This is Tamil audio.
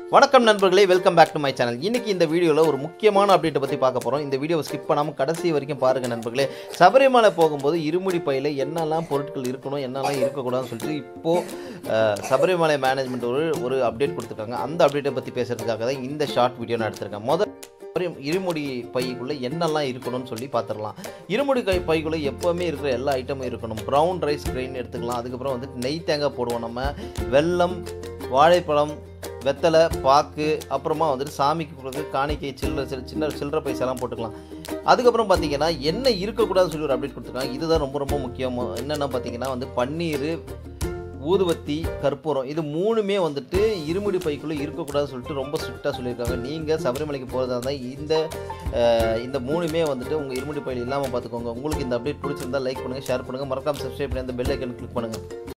வணக்கம் நண்பர்களே welcome back to my channel இன்னைக்கு இந்த வீடியோவில் ஒரு முக்கியமான அப்டேட்டை பற்றி பார்க்க போகிறோம் இந்த வீடியோவை ஸ்கிப் பண்ணாமல் கடைசி வரைக்கும் பாருங்கள் நண்பர்களே சபரிமலை போகும்போது இருமுடி பையில் என்னெல்லாம் பொருட்கள் இருக்கணும் என்னெல்லாம் இருக்கக்கூடாதுன்னு சொல்லிட்டு இப்போது சபரிமலை மேனேஜ்மெண்ட் ஒரு ஒரு அப்டேட் கொடுத்துருக்காங்க அந்த அப்டேட்டை பற்றி பேசுகிறதுக்காக தான் இந்த ஷார்ட் வீடியோ நான் எடுத்திருக்கேன் முதல் இரு- இருமுடி பைக்குள்ளே என்னெல்லாம் இருக்கணும்னு சொல்லி பார்த்துடலாம் இருமுடி கை பைக்குள்ளே எப்போவுமே இருக்கிற எல்லா ஐட்டமும் இருக்கணும் ப்ரௌன் ரைஸ் கிரெயின் எடுத்துக்கலாம் அதுக்கப்புறம் வந்து நெய் தேங்காய் போடுவோம் நம்ம வெல்லம் வாழைப்பழம் வெத்தலை பாக்கு அப்புறமா வந்துட்டு சாமிக்கு கொடுக்குறது காணிக்கை சில்லற சில் சின்ன சில்லற பைசாலாம் போட்டுக்கலாம் அதுக்கப்புறம் பார்த்தீங்கன்னா என்ன இருக்கக்கூடாதுன்னு சொல்லி ஒரு அப்டேட் கொடுத்துருக்காங்க இதுதான் ரொம்ப ரொம்ப முக்கியம் என்னென்ன பார்த்தீங்கன்னா வந்து பன்னீர் ஊதுவத்தி கற்பூரம் இது மூணுமே வந்துட்டு இருமுடி பைக்குள்ளே இருக்கக்கூடாதுன்னு சொல்லிட்டு ரொம்ப ஸ்ட்ரிக்டாக சொல்லியிருக்காங்க நீங்கள் சபரிமலைக்கு போகிறதா இருந்தால் இந்த அஹ், இந்த மூணுமே வந்துட்டு உங்கள் இருமுடி பையில் இல்லாமல் பார்த்துக்கோங்க உங்களுக்கு இந்த அப்டேட் பிடிச்சிருந்தா லைக் பண்ணுங்கள் ஷேர் பண்ணுங்கள் மறக்காம சப்ஸ்கிரைப் பண்ணி அந்த பெல் ஐக்கன் கிளிக் பண்ணுங்கள்